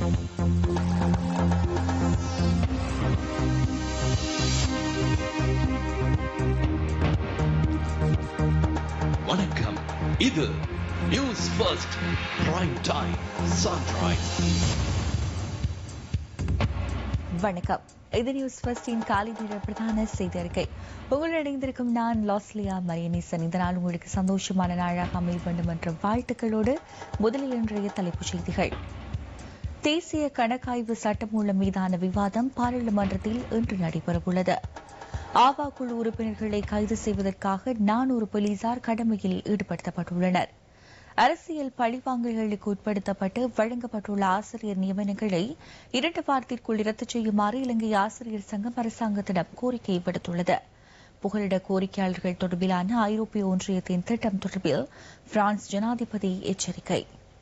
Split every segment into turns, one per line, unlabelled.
வணக்கம் இது news first prime time sunrise
வணக்கம் இது நியூஸ் ஃபர்ஸ்டின் காலை நேர பிரதான செய்தி அறிக்கை உங்களுடன் இணைந்திருக்கும் நான் லாஸ்லியா மரியனீசன் இந்த நாள் உங்களுக்கு சந்தோஷமான நாளாக அமைய வேண்டும் என்ற வாழ்த்துக்களோடு முதலில் இன்றைய தலைப்புச் செய்திகள் தேசிய கணக்காய்வு சட்டமூலம் மீதான விவாதம் பாராளுமன்றத்தில் இன்று நடைபெறவுள்ளது ஆவா குழு உறுப்பினர்களை கைது செய்வதற்காக நானூறு போலீசார் கடமையில் ஈடுபடுத்தப்பட்டுள்ளனர் அரசியல் பழிவாங்கல்களுக்கு உட்படுத்தப்பட்டு வழங்கப்பட்டுள்ள ஆசிரியர் நியமனங்களை இரண்டு வாரத்திற்குள் ரத்து செய்யுமாறு இலங்கை ஆசிரியர் சங்கம் அரசாங்கத்திடம் கோரிக்கை விடுத்துள்ளது புகலிட கோரிக்கையாளர்கள் தொடர்பிலான ஐரோப்பிய ஒன்றியத்தின் திட்டம் தொடர்பில் பிரான்ஸ் ஜனாதிபதி எச்சரிக்கை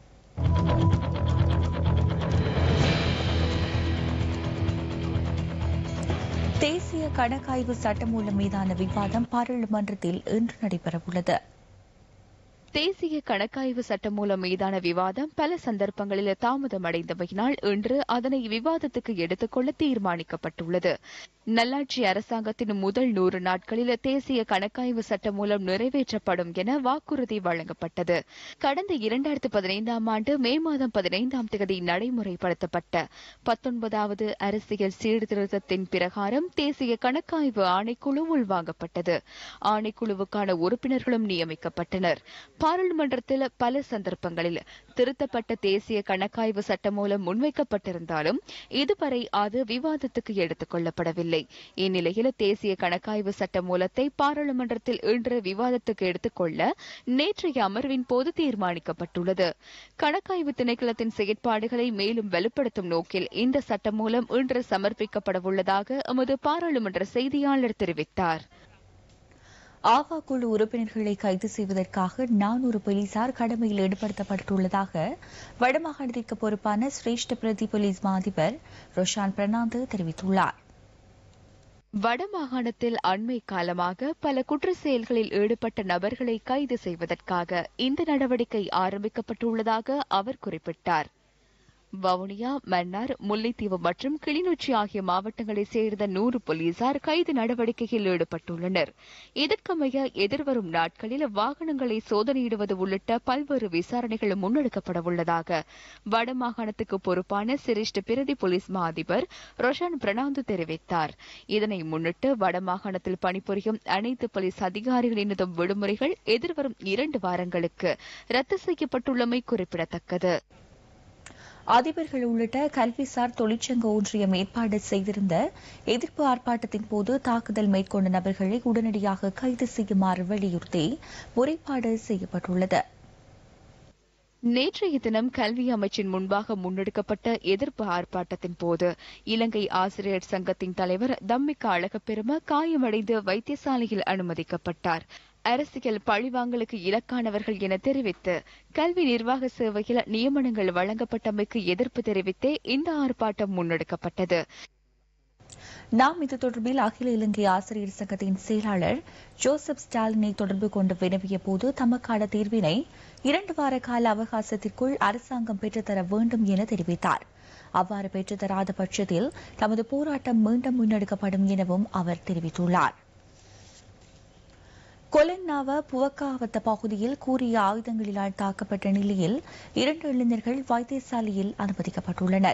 தேசிய கணக்காய்வு சட்டமூலம் மீதான விவாதம் பாராளுமன்றத்தில் இன்று நடைபெறவுள்ளது
தேசிய கணக்காய்வு சட்டமூலம் மீதான விவாதம் பல சந்தர்ப்பங்களில் தாமதமடைந்தமையினால் இன்று அதனை விவாதத்துக்கு எடுத்துக்கொள்ள தீர்மானிக்கப்பட்டுள்ளது நல்லாட்சி அரசாங்கத்தின் முதல் நூறு நாட்களில் தேசிய கணக்காய்வு சட்டம் மூலம் நிறைவேற்றப்படும் என வாக்குறுதி வழங்கப்பட்டது கடந்த இரண்டாயிரத்து பதினைந்தாம் ஆண்டு மே மாதம் பதினைந்தாம் தேதி நடைமுறைப்படுத்தப்பட்ட பத்தொன்பதாவது அரசியல் சீர்திருத்தத்தின் பிரகாரம் தேசிய கணக்காய்வு ஆணைக்குழு உள்வாங்கப்பட்டது ஆணைக்குழுவுக்கான உறுப்பினர்களும் நியமிக்கப்பட்டனர் பாராளுமன்றத்தில் பல சந்தர்ப்பங்களில் திருத்தப்பட்ட தேசிய கணக்காய்வு சட்டம் மூலம் முன்வைக்கப்பட்டிருந்தாலும் இதுவரை அது விவாதத்துக்கு எடுத்துக் கொள்ளப்படவில்லை இந்நிலையில் தேசிய கணக்காய்வு சட்ட மூலத்தை பாராளுமன்றத்தில் இன்று விவாதத்துக்கு எடுத்துக்கொள்ள நேற்றைய அமர்வின் போது தீர்மானிக்கப்பட்டுள்ளது கணக்காய்வு திணைக்களத்தின் செயற்பாடுகளை மேலும் வலுப்படுத்தும் நோக்கில் இந்த சட்டம் மூலம் இன்று சமர்ப்பிக்கப்படவுள்ளதாக எமது பாராளுமன்ற செய்தியாளர் தெரிவித்தார்
ஆவா குழு உறுப்பினர்களை கைது செய்வதற்காக நானூறு போலீசார் கடமையில் ஈடுபடுத்தப்பட்டுள்ளதாக வடமாகாணத்திற்கு பொறுப்பான சிரேஷ்ட பிரதி போலீஸ் மா அதிபர் ரோஷான் பிரணாந்து தெரிவித்துள்ளார்
வடமாகாணத்தில் அண்மை காலமாக பல குற்ற செயல்களில் ஈடுபட்ட நபர்களை கைது செய்வதற்காக இந்த நடவடிக்கை ஆரம்பிக்கப்பட்டுள்ளதாக அவர் குறிப்பிட்டார் வவுனியா மன்னார் முல்லைத்தீவு மற்றும் கிளிநொச்சி ஆகிய மாவட்டங்களைச் சேர்ந்த நூறு போலீசார் கைது நடவடிக்கையில் ஈடுபட்டுள்ளனர் இதற்கமைய எதிர்வரும் நாட்களில் வாகனங்களை சோதனையிடுவது உள்ளிட்ட பல்வேறு விசாரணைகள் முன்னெடுக்கப்பட உள்ளதாக வடமாகாணத்துக்கு பொறுப்பான சிரேஷ்ட பிரதி போலீஸ் மா அதிபர் ரோஷன் பிரணாந்து தெரிவித்தார் இதனை முன்னிட்டு வடமாகாணத்தில் பணிபுரியும் அனைத்து போலீஸ் அதிகாரிகளினதும் விடுமுறைகள் எதிர்வரும் இரண்டு வாரங்களுக்கு ரத்து செய்யப்பட்டுள்ளமை குறிப்பிடத்தக்கது
அதிபர்கள் உள்ளிட்ட கல்விசார் தொழிற்சங்க ஒன்றியம் ஏற்பாடு செய்திருந்த எதிர்ப்பு ஆர்ப்பாட்டத்தின் போது தாக்குதல் மேற்கொண்ட நபர்களை உடனடியாக கைது செய்யுமாறு வலியுறுத்தி முறைப்பாடு செய்யப்பட்டுள்ளது
நேற்றைய தினம் கல்வி அமைச்சின் முன்பாக முன்னெடுக்கப்பட்ட எதிர்ப்பு ஆர்ப்பாட்டத்தின் போது இலங்கை ஆசிரியர் சங்கத்தின் தலைவர் தம்மிக்க அழகப்பெரும காயமடைந்து வைத்தியசாலையில் அனுமதிக்கப்பட்டார் அரசியல் பழிவாங்கலுக்கு இலக்கானவர்கள் என தெரிவித்து கல்வி நிர்வாக சேவையில் நியமனங்கள் வழங்கப்பட்டமைக்கு எதிர்ப்பு தெரிவித்தே இந்த ஆர்ப்பாட்டம் முன்னெடுக்கப்பட்டது
நாம் இது தொடர்பில் அகில இலங்கை ஆசிரியர் சங்கத்தின் செயலாளர் ஜோசப் ஸ்டாலினை தொடர்பு கொண்டு வினவிய போது தமக்கான தீர்வினை இரண்டு வார கால அவகாசத்திற்குள் அரசாங்கம் பெற்றுத்தர வேண்டும் என தெரிவித்தார் அவ்வாறு பெற்றுத்தராத பட்சத்தில் தமது போராட்டம் மீண்டும் முன்னெடுக்கப்படும் எனவும் அவர் தெரிவித்துள்ளார் கொலன்னாவ புவக்காவத்த பகுதியில் கூறிய ஆயுதங்களினால் தாக்கப்பட்ட நிலையில் இரண்டு இளைஞர்கள் வைத்தியசாலையில் அனுமதிக்கப்பட்டுள்ளனர்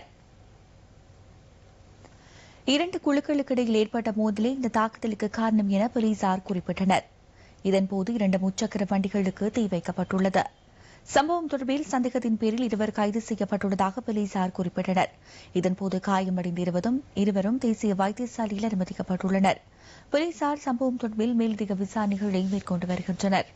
இரண்டு குழுக்களுக்கு இடையில் ஏற்பட்ட மோதலே இந்த தாக்குதலுக்கு காரணம் என போலீசார் குறிப்பிட்டனர் இதன்போது இரண்டு முச்சக்கர வண்டிகளுக்கு தீ வைக்கப்பட்டுள்ளது சம்பவம் தொடர்பில் சந்தேகத்தின் பேரில் இருவர் கைது செய்யப்பட்டுள்ளதாக போலீசார் குறிப்பிட்டனர் இதன்போது காயமடைந்த இருவரும் இருவரும் தேசிய வைத்தியசாலையில் அனுமதிக்கப்பட்டுள்ளனர் போலீசார் சம்பவம் தொடர்பில் மேலதிக விசாரணைகளை மேற்கொண்டு வருகின்றனர்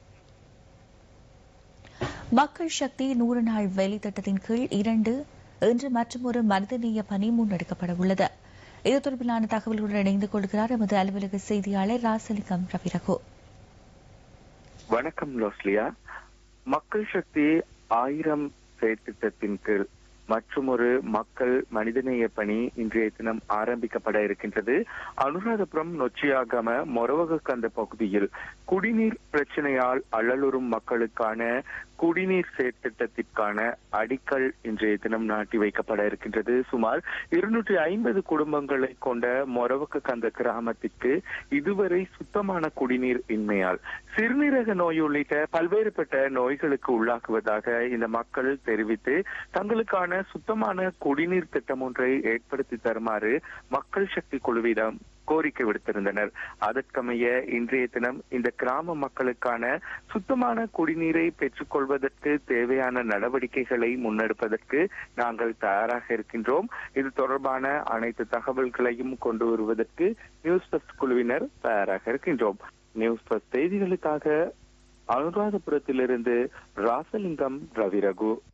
மக்கள் சக்தி நூறு நாள் வேலை திட்டத்தின் கீழ் இரண்டு இன்று மற்றொரு மனிதநேய பணி முன்னெடுக்கப்பட உள்ளது இது தொடர்பிலான தகவல்களுடன் இணைந்து கொள்கிறார் எமது அலுவலக செய்தியாளர் ராசலிங்கம் ரவிரகு
வணக்கம் லோஸ்லியா மக்கள் சக்தி ஆயிரம் செயற்திட்டத்தின் கீழ் மற்றுமொரு மக்கள் மனிதநேய பணி இன்றைய தினம் ஆரம்பிக்கப்பட இருக்கின்றது அனுராதபுரம் நொச்சியாகம மொரவகக்கந்த பகுதியில் குடிநீர் பிரச்சனையால் அல்லலுறும் மக்களுக்கான குடிநீர் செயற்திட்டத்திற்கான அடிக்கல் இன்றைய தினம் நாட்டி வைக்கப்பட இருக்கின்றது சுமார் இருநூற்றி ஐம்பது குடும்பங்களை கொண்ட மொரவக்கு கந்த கிராமத்திற்கு இதுவரை சுத்தமான குடிநீர் இன்மையால் சிறுநீரக நோய் உள்ளிட்ட பல்வேறுபட்ட நோய்களுக்கு உள்ளாக்குவதாக இந்த மக்கள் தெரிவித்து தங்களுக்கான சுத்தமான குடிநீர் திட்டம் ஒன்றை ஏற்படுத்தி தருமாறு மக்கள் சக்தி குழுவிடம் கோரிக்கை விடுத்திருந்தனர் அதற்கமைய இன்றைய தினம் இந்த கிராம மக்களுக்கான சுத்தமான குடிநீரை பெற்றுக்கொள்வதற்கு தேவையான நடவடிக்கைகளை முன்னெடுப்பதற்கு நாங்கள் தயாராக இருக்கின்றோம் இது தொடர்பான அனைத்து தகவல்களையும் கொண்டு வருவதற்கு நியூஸ் பஸ்ட் குழுவினர் தயாராக இருக்கின்றோம் நியூஸ் பஸ்ட் செய்திகளுக்காக அனுராதபுரத்திலிருந்து ராசலிங்கம் ரவிரகு